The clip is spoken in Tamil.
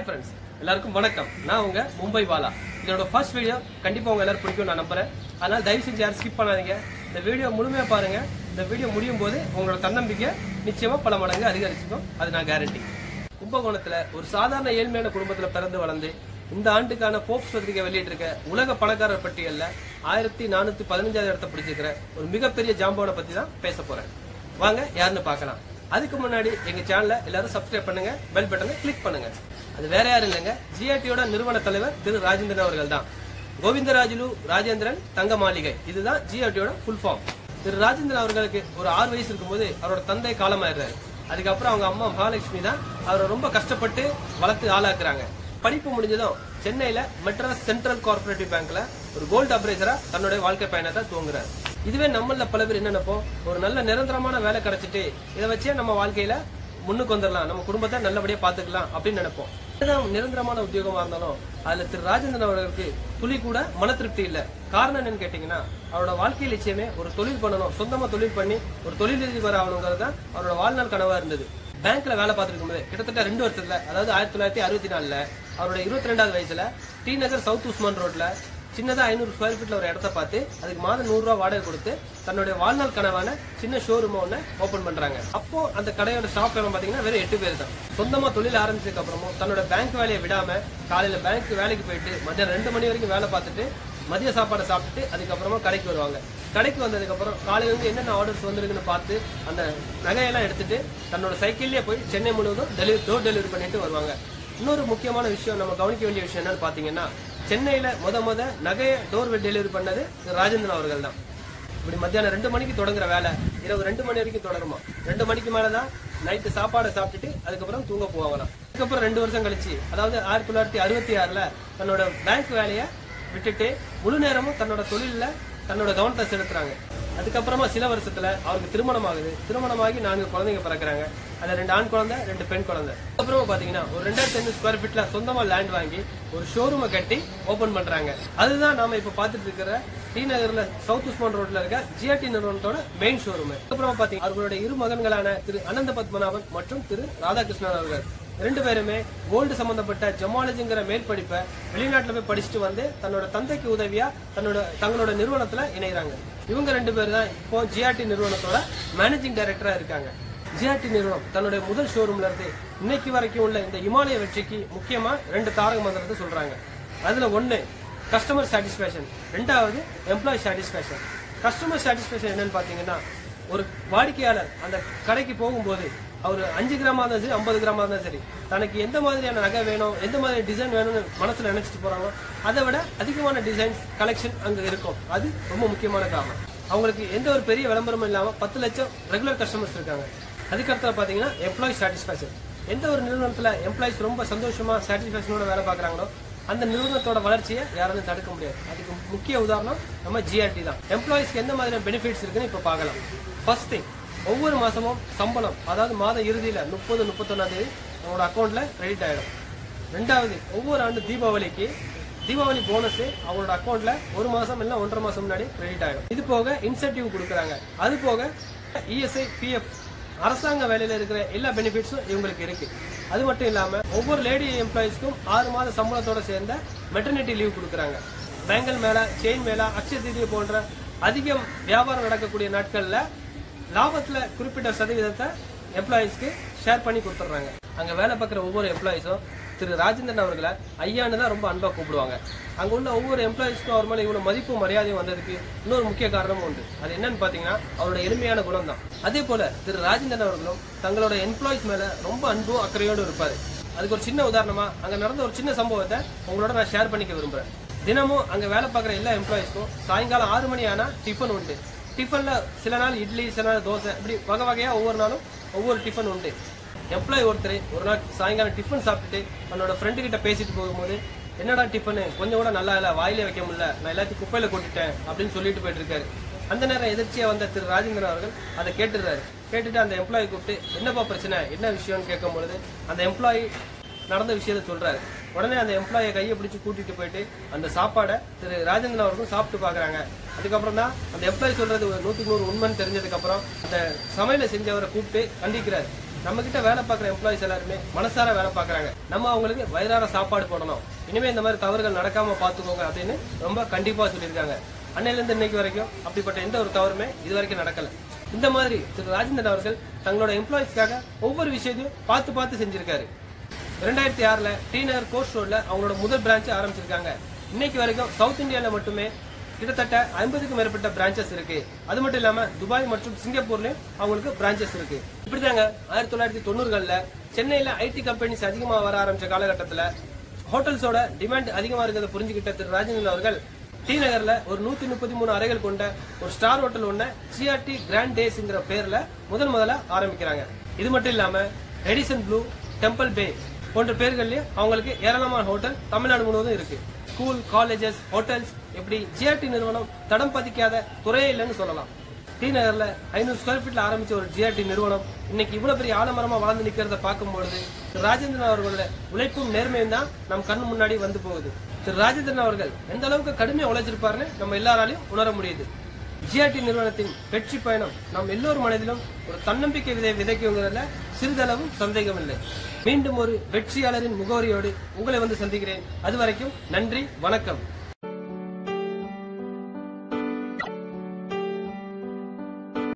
ஹாய் ஃப்ரெண்ட்ஸ் எல்லாருக்கும் வணக்கம் நான் உங்க மும்பை பாலா இதோட ஃபர்ஸ்ட் வீடியோ கண்டிப்பா உங்க எல்லாரும் பிடிக்கும் நான் நம்புறேன் அதனால தயவு செஞ்சு யாரும் ஸ்கிப் பண்ணாதீங்க இந்த வீடியோ முழுமையா பாருங்க இந்த வீடியோ முடியும் போது உங்களோட தன்னம்பிக்கை நிச்சயமா பல மடங்கு அதிகரிச்சுக்கும் அது நான் கேரண்டி கும்பகோணத்துல ஒரு சாதாரண ஏழ்மையான குடும்பத்துல பிறந்து வளர்ந்து இந்த ஆண்டுக்கான போப்ஸ் பத்திரிகை வெளியிட்டிருக்க உலக பணக்காரர் பட்டியல்ல ஆயிரத்தி நானூத்தி பதினஞ்சாவது இடத்த பிடிச்சிருக்கிற ஒரு மிகப்பெரிய ஜாம்பவனை பத்தி தான் பேச போறேன் வாங்க யாருன்னு பார்க்கலாம் அதுக்கு முன்னாடி எங்க சேனலை எல்லாரும் சப்ஸ்கிரைப் பண்ணுங்க பெல் பட்டனை கிளிக் பண்ணுங்க அது வேற யாரும் இல்லைங்க ஜிஆர்டியோட நிறுவன தலைவர் திரு ராஜேந்திரன் அவர்கள் தான் கோவிந்தராஜுலு ராஜேந்திரன் தங்க மாளிகை இதுதான் ஜிஆர்டியோட ஃபுல் ஃபார்ம் திரு ராஜேந்திரன் அவர்களுக்கு ஒரு ஆறு வயசு இருக்கும்போது அவரோட தந்தை காலமாயிடுறாரு அதுக்கப்புறம் அவங்க அம்மா மகாலட்சுமி தான் அவரை ரொம்ப கஷ்டப்பட்டு வளர்த்து ஆளாக்குறாங்க படிப்பு முடிஞ்சதும் சென்னையில மெட்ராஸ் சென்ட்ரல் கோஆபரேட்டிவ் பேங்க்ல ஒரு கோல்டு அப்ரைசரா தன்னுடைய வாழ்க்கை பயணத்தை துவங்குறாரு இதுவே நம்மள பல பேர் என்ன நினைப்போம் ஒரு நல்ல நிரந்தரமான வேலை கிடைச்சிட்டு இதை வச்சே நம்ம வாழ்க்கையில முன்னுக்கு வந்துடலாம் நம்ம குடும்பத்தை நல்லபடியா பாத்துக்கலாம் அப்படின்னு நினைப்போம் இதுதான் நிரந்தரமான உத்தியோகமா இருந்தாலும் அதுல திரு ராஜேந்திரன் அவர்களுக்கு துளி கூட மன திருப்தி இல்ல காரணம் என்னன்னு கேட்டீங்கன்னா அவரோட வாழ்க்கை லட்சியமே ஒரு தொழில் பண்ணணும் சொந்தமா தொழில் பண்ணி ஒரு தொழிலதிபர் ஆகணுங்கிறது தான் அவரோட வாழ்நாள் கனவா இருந்தது பேங்க்ல வேலை பார்த்துட்டு இருக்கும்போது கிட்டத்தட்ட ரெண்டு வருஷத்துல அதாவது ஆயிரத்தி தொள்ளாயிரத்தி அறுபத்தி நாலுல அவரோட இருபத்தி ரெண்டாவது வயசுல டி நகர் சவுத் உஸ்மான் ரோட்ல சின்னதா ஐநூறு ஸ்கொயர் ஃபீட்ல ஒரு இடத்த பார்த்து அதுக்கு மாதம் நூறு ரூபாய் வாடகை கொடுத்து தன்னுடைய வாழ்நாள் கனவான சின்ன ஷோரூம் ஒன்று ஓபன் பண்றாங்க அப்போ அந்த கடையோட ஸ்டாஃப் எல்லாம் பாத்தீங்கன்னா வெறும் எட்டு பேர் தான் சொந்தமா தொழில் ஆரம்பிச்சதுக்கு அப்புறமும் தன்னோட பேங்க் வேலையை விடாம காலையில பேங்க் வேலைக்கு போயிட்டு மத்தியானம் ரெண்டு மணி வரைக்கும் வேலை பார்த்துட்டு மதிய சாப்பாடை சாப்பிட்டுட்டு அதுக்கப்புறமா கடைக்கு வருவாங்க கடைக்கு வந்ததுக்கு அப்புறம் காலையில இருந்து என்னென்ன ஆர்டர்ஸ் வந்திருக்குன்னு பார்த்து அந்த நகையெல்லாம் எடுத்துட்டு தன்னோட சைக்கிள்லயே போய் சென்னை முழுவதும் டெலிவரி டோர் டெலிவரி பண்ணிட்டு வருவாங்க இன்னொரு முக்கியமான விஷயம் நம்ம கவனிக்க வேண்டிய விஷயம் என்னன்னு பாத்தீங்கன்னா சென்னையில முத முத நகையை டோர் டெலிவரி பண்ணது ராஜேந்திரன் அவர்கள் தான் இப்படி மத்தியானம் ரெண்டு மணிக்கு தொடங்குற வேலை இரவு ரெண்டு மணி வரைக்கும் தொடருமா ரெண்டு மணிக்கு மேலதான் நைட்டு சாப்பாடை சாப்பிட்டுட்டு அதுக்கப்புறம் தூங்க போவாங்களாம் அதுக்கப்புறம் ரெண்டு வருஷம் கழிச்சு அதாவது ஆயிரத்தி தொள்ளாயிரத்தி அறுபத்தி ஆறுல தன்னோட பேங்க் வேலையை விட்டுட்டு முழு நேரமும் தன்னோட தொழில்ல தன்னோட கவனத்தை செலுத்துறாங்க அதுக்கப்புறமா சில வருஷத்துல அவருக்கு திருமணம் ஆகுது திருமணமாகி நான்கு குழந்தைங்க பிறக்கிறாங்க அதுல ரெண்டு ஆண் குழந்தை ரெண்டு பெண் குழந்தை அப்புறமா பாத்தீங்கன்னா ஒரு ரெண்டாயிரத்தி ஐநூறு ஸ்கொயர் ஃபீட்ல சொந்தமா லேண்ட் வாங்கி ஒரு ஷோரூமை கட்டி ஓபன் பண்றாங்க அதுதான் நாம இப்ப பாத்துட்டு இருக்கிற டி நகர்ல சவுத் உஸ்மான் ரோட்ல இருக்க ஜிஆர்டி நிறுவனத்தோட மெயின் ஷோரூம் அப்புறமா பாத்தீங்கன்னா அவர்களுடைய இரு மகன்களான திரு அனந்த பத்மநாபன் மற்றும் திரு ராதாகிருஷ்ணன் அவர்கள் ரெண்டு பேருமே கோல்டு சம்பந்தப்பட்ட ஜமாலஜிங்கிற மேல் படிப்பை வெளிநாட்டுல போய் படிச்சுட்டு வந்து தன்னோட தந்தைக்கு உதவியா தன்னோட தங்களோட நிறுவனத்துல இணைகிறாங்க இவங்க ரெண்டு பேர் தான் இப்போ ஜிஆர்டி நிறுவனத்தோட மேனேஜிங் டைரக்டரா இருக்காங்க ஜிஆர்டி நிறுவனம் தன்னுடைய முதல் ஷோரூம்ல இருந்து இன்னைக்கு வரைக்கும் உள்ள இந்த இமாலய வெற்றிக்கு முக்கியமா ரெண்டு தாரக மந்திரத்தை சொல்றாங்க அதுல ஒண்ணு கஸ்டமர் சாட்டிஸ்பேக்ஷன் ரெண்டாவது எம்ப்ளாய் சாட்டிஸ்பேக்ஷன் கஸ்டமர் சாட்டிஸ்பேக்ஷன் என்னன்னு பாத்தீங்கன்னா ஒரு வாடிக்கையாளர் அந்த கடைக்கு போகும்போது அவர் அஞ்சு கிராமா இருந்தாலும் சரி ஐம்பது கிராமா இருந்தாலும் சரி தனக்கு எந்த மாதிரியான நகை வேணும் எந்த மாதிரி டிசைன் வேணும்னு மனசுல நினைச்சிட்டு போறாங்களோ அதை விட அதிகமான டிசைன்ஸ் கலெக்ஷன் அங்க இருக்கும் அது ரொம்ப முக்கியமான காரணம் அவங்களுக்கு எந்த ஒரு பெரிய விளம்பரமும் இல்லாம பத்து லட்சம் ரெகுலர் கஸ்டமர்ஸ் இருக்காங்க அதுக்கடுத்து பாத்தீங்கன்னா எம்ப்ளாய் சாட்டிஸ்பேக்ஷன் எந்த ஒரு நிறுவனத்துல எம்ப்ளாயிஸ் ரொம்ப சந்தோஷமா சாட்டிஸ்பேக்ஷனோட வேலை பார்க்கறாங்களோ அந்த நிறுவனத்தோட வளர்ச்சியை யாராலும் தடுக்க முடியாது அதுக்கு முக்கிய உதாரணம் நம்ம ஜிஆர்டி தான் எம்ப்ளாயிஸ்க்கு எந்த மாதிரியான பெனிஃபிட்ஸ் இருக்குன்னு இப்ப பார்க்கலாம் ஃபர்ஸ்ட் திங் ஒவ்வொரு மாசமும் சம்பளம் அதாவது மாத இறுதியில முப்பது முப்பத்தொன்னாம் தேதி அவங்களோட அக்கௌண்ட்ல கிரெடிட் ஆயிடும் ரெண்டாவது ஒவ்வொரு ஆண்டு தீபாவளிக்கு தீபாவளி போனஸ் அவங்களோட அக்கௌண்ட்ல ஒரு மாசம் இல்ல ஒன்றரை மாசம் முன்னாடி கிரெடிட் ஆயிடும் இது போக இன்சென்டிவ் கொடுக்குறாங்க அது போக இஎஸ்ஐ பிஎஃப் அரசாங்க வேலையில இருக்கிற எல்லா பெனிஃபிட்ஸும் இவங்களுக்கு இருக்கு அது மட்டும் இல்லாம ஒவ்வொரு லேடி எம்ப்ளாயிஸ்க்கும் ஆறு மாத சம்பளத்தோட சேர்ந்த மெட்டர்னிட்டி லீவ் கொடுக்குறாங்க பேங்கல் மேல செயின் மேல அக்ஷய தீதி போன்ற அதிகம் வியாபாரம் நடக்கக்கூடிய நாட்கள்ல லாபத்துல குறிப்பிட்ட சதவீதத்தை எம்ப்ளாயிஸ்க்கு ஷேர் பண்ணி கொடுத்துட்றாங்க அங்க வேலை பார்க்குற ஒவ்வொரு எம்ப்ளாயிஸும் திரு ராஜேந்திரன் அவர்களை ஐயான்னு தான் ரொம்ப அன்பா கூப்பிடுவாங்க அங்க உள்ள ஒவ்வொரு எம்ப்ளாயிஸ்க்கும் அவர் மேல இவ்வளவு மதிப்பும் மரியாதையும் வந்ததுக்கு இன்னொரு முக்கிய காரணமும் உண்டு அது என்னன்னு பாத்தீங்கன்னா அவரோட எளிமையான குணம் தான் அதே போல திரு ராஜேந்திரன் அவர்களும் தங்களோட எம்ப்ளாயிஸ் மேல ரொம்ப அன்பும் அக்கறையோடு இருப்பாரு அதுக்கு ஒரு சின்ன உதாரணமா அங்க நடந்த ஒரு சின்ன சம்பவத்தை உங்களோட நான் ஷேர் பண்ணிக்க விரும்புறேன் தினமும் அங்க வேலை பார்க்குற எல்லா எம்ப்ளாயிஸ்க்கும் சாயங்காலம் ஆறு மணி ஆனா டிஃபன் உண்டு டிஃபன்ல சில நாள் இட்லி சில நாள் தோசை இப்படி வகை வகையா ஒவ்வொரு நாளும் ஒவ்வொரு டிஃபன் உண்டு எம்ப்ளாய் ஒருத்தர் ஒரு நாள் சாயங்காலம் டிஃபன் சாப்பிட்டுட்டு தன்னோட ஃப்ரெண்டு கிட்ட பேசிட்டு போகும்போது என்னடா டிஃபனு கொஞ்சம் கூட நல்லா இல்ல வாயிலே வைக்க முடியல நான் எல்லாத்தையும் குப்பையில கொட்டிட்டேன் அப்படின்னு சொல்லிட்டு போயிட்டு இருக்காரு அந்த நேரம் எதிர்ச்சியா வந்த திரு ராஜேந்திரன் அவர்கள் அதை கேட்டுறாரு கேட்டுட்டு அந்த எம்ப்ளாயி கூப்பிட்டு என்னப்பா பிரச்சனை என்ன விஷயம்னு கேட்கும் பொழுது அந்த எம்ப்ளாயி நடந்த விஷயத்த சொல்றாரு உடனே அந்த எம்ப்ளாயை கையை பிடிச்சு கூட்டிட்டு போயிட்டு அந்த சாப்பாடை திரு ராஜேந்திரன் அவர்களும் சாப்பிட்டு பாக்குறாங்க அதுக்கப்புறம் தான் அந்த எம்ப்ளாயி சொல்றது ஒரு நூத்துக்கு நூறு உண்மைன்னு தெரிஞ்சதுக்கு அப்புறம் அந்த சமையலை செஞ்சவரை கூப்பிட்டு கண்டிக்கிறாரு நம்ம கிட்ட வேலை பார்க்குற எம்ப்ளாயிஸ் எல்லாருமே மனசார வேலை பார்க்கறாங்க நம்ம அவங்களுக்கு வயிறார சாப்பாடு போடணும் இனிமே இந்த மாதிரி தவறுகள் நடக்காம பாத்துக்கோங்க அப்படின்னு ரொம்ப கண்டிப்பா சொல்லியிருக்காங்க அன்னையில இருந்து இன்னைக்கு வரைக்கும் அப்படிப்பட்ட எந்த ஒரு தவறுமே இது வரைக்கும் நடக்கல இந்த மாதிரி திரு ராஜேந்திரன் அவர்கள் தங்களோட எம்ப்ளாயிஸ்க்காக ஒவ்வொரு விஷயத்தையும் பார்த்து பார்த்து செஞ்சிருக்காரு ரெண்டாயிரத்தி ஆறுல டி நகர் கோஸ்ட் ரோட்ல அவங்களோட முதல் பிரான்ச் ஆரம்பிச்சிருக்காங்க இன்னைக்கு வரைக்கும் சவுத் இந்தியால மட்டுமே கிட்டத்தட்ட ஐம்பதுக்கும் மேற்பட்ட பிரான்ச்சஸ் இருக்கு அது மட்டும் இல்லாம துபாய் மற்றும் சிங்கப்பூர்லயும் அவங்களுக்கு பிரான்ச்சஸ் இருக்கு இப்படிதாங்க ஆயிரத்தி தொள்ளாயிரத்தி தொண்ணூறுகள்ல சென்னையில ஐடி கம்பெனிஸ் அதிகமா வர ஆரம்பிச்ச காலகட்டத்துல ஹோட்டல்ஸோட டிமாண்ட் அதிகமா இருக்கிறத புரிஞ்சுக்கிட்ட திரு ராஜேந்திரன் அவர்கள் டி நகர்ல ஒரு நூத்தி முப்பத்தி மூணு அறைகள் கொண்ட ஒரு ஸ்டார் ஹோட்டல் ஒண்ண ஜிஆர்டி கிராண்ட் டேஸ்ங்கிற பேர்ல முதல் முதல்ல ஆரம்பிக்கிறாங்க இது மட்டும் இல்லாம எடிசன் ப்ளூ டெம்பிள் பே போன்ற பேர்கள்லயும் அவங்களுக்கு ஏராளமான ஹோட்டல் தமிழ்நாடு முழுவதும் இருக்கு ஸ்கூல் காலேஜஸ் ஹோட்டல்ஸ் இப்படி ஜிஆர்டி நிறுவனம் தடம் பதிக்காத துறையே இல்லைன்னு சொல்லலாம் டி நகர்ல ஐநூறு ஸ்கொயர் ஃபீட்ல ஆரம்பிச்ச ஒரு ஜிஆர்டி நிறுவனம் இன்னைக்கு இவ்வளவு பெரிய ஆலமரமா வளர்ந்து நிக்கிறத பார்க்கும்பொழுது திரு ராஜேந்திரன் அவர்களோட உழைப்பும் நேர்மையும் தான் நம் கண் முன்னாடி வந்து போகுது திரு ராஜேந்திரன் அவர்கள் எந்த அளவுக்கு கடுமையா உழைச்சிருப்பாருன்னு நம்ம எல்லாராலையும் உணர முடியுது ஜிஆர்டி நிறுவனத்தின் வெற்றி பயணம் நம் எல்லோர் மனதிலும் ஒரு தன்னம்பிக்கை விதை விதைக்குங்கிறதுல சிறிதளவும் சந்தேகம் இல்லை மீண்டும் ஒரு வெற்றியாளரின் முகவரியோடு உங்களை வந்து சந்திக்கிறேன் அது வரைக்கும் நன்றி வணக்கம்